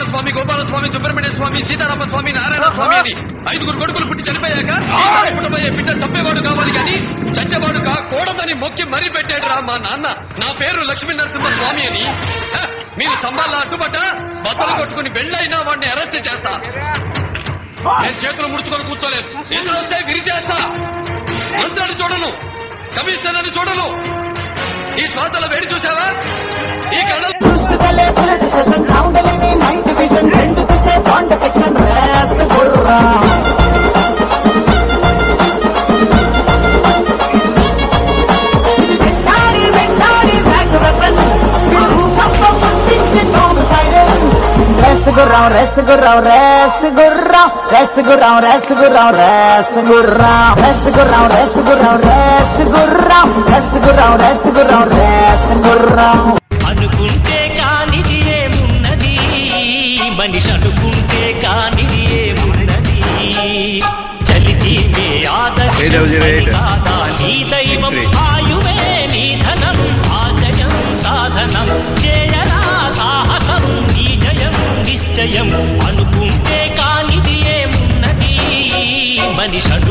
స్వామి గోపాల స్వామి సుబ్రహ్మణ్య స్వామి సీతారామ స్వామి నారాయణ స్వామి అని ఐదుగురు కొడుకులు పుట్టి చనిపోయాక ఈసారి పుట్టబోయే బిడ్డ చంపేవాడు కావాలి కానీ చచ్చేవాడు కాకూడదని మొక్కి మరీ పెట్టాడు రా మా నాన్న నా పేరు లక్ష్మీ నరసింహ స్వామి అని హ, మీరు స్తంభాల్లో అడ్డుపడ్డ బద్దలు కొట్టుకుని వెళ్ళైనా వాడిని అరెస్ట్ చేస్తా నేను చేతులు ముడుచుకొని కూర్చోలేదు ఎదురు వస్తే విరిచేస్తా మంత్రాన్ని చూడను కమిషనర్ అని చూడను ఈ శ్వాసల వేడి చూసావా ఈ కళ్ళ చూసుకలే బుల్లెట్ సెషన్ సౌండ్ లేని నైట్ విజన్ రెండు చూసే బాండ్ ఫిక్షన్ రేస్ గుర్రా వెంటాడి వెంటాడి బ్యాక్ వెపన్ రూపంలో పంపించి నోము సైరన్ రేస్ గుర్రం రేస్ గుర్రం రేస్ గుర్రం రేస్ గుర్రం రేస్ గుర్రం రేస్ గుర్రం రేస్ గుర్రం రేస్ గుర్రం రేస్ గుర్రం రేస్ గుర్రం రేస్ గుర్రం రేస్ గుర్రం అనుకుంటే కానిది ఏమున్నది మనిషి అనుకుంటే కానిది ఏమున్నది చలిచీమే Eight oh zero eight. కాదా నీ దైవం Three. ఆయువే నీ ధనం ఆశయం సాధనం చేయరా సాహసం నీ జయం నిశ్చయం అనుకుంటే కానిది ఏమున్నది మనిషి